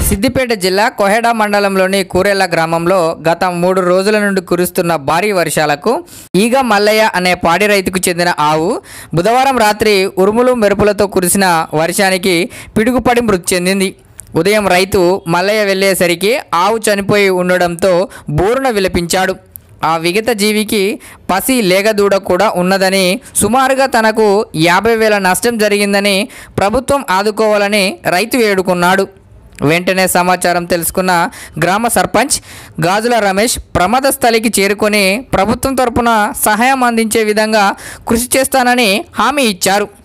సిద్దిపేట జిల్లా కొహెడా మండలంలోని కూరెళ్ల గ్రామంలో గత మూడు రోజుల నుండి కురుస్తున్న భారీ వర్షాలకు ఈగ మల్లయ్య అనే పాడి రైతుకు చెందిన ఆవు బుధవారం రాత్రి ఉరుములు మెరుపులతో కురిసిన వర్షానికి పిడుగుపడి మృతి చెందింది ఉదయం రైతు మల్లయ్య వెళ్ళేసరికి ఆవు చనిపోయి ఉండడంతో బోరున విలపించాడు ఆ విగత జీవికి పసి లేగదూడ కూడా ఉన్నదని సుమారుగా తనకు యాభై వేల నష్టం జరిగిందని ప్రభుత్వం ఆదుకోవాలని రైతు వేడుకున్నాడు వెంటనే సమాచారం తెలుసుకున్న గ్రామ సర్పంచ్ గాజుల రమేష్ ప్రమాద స్థలికి చేరుకొని ప్రభుత్వం తరపున సహాయం అందించే విధంగా కృషి చేస్తానని హామీ ఇచ్చారు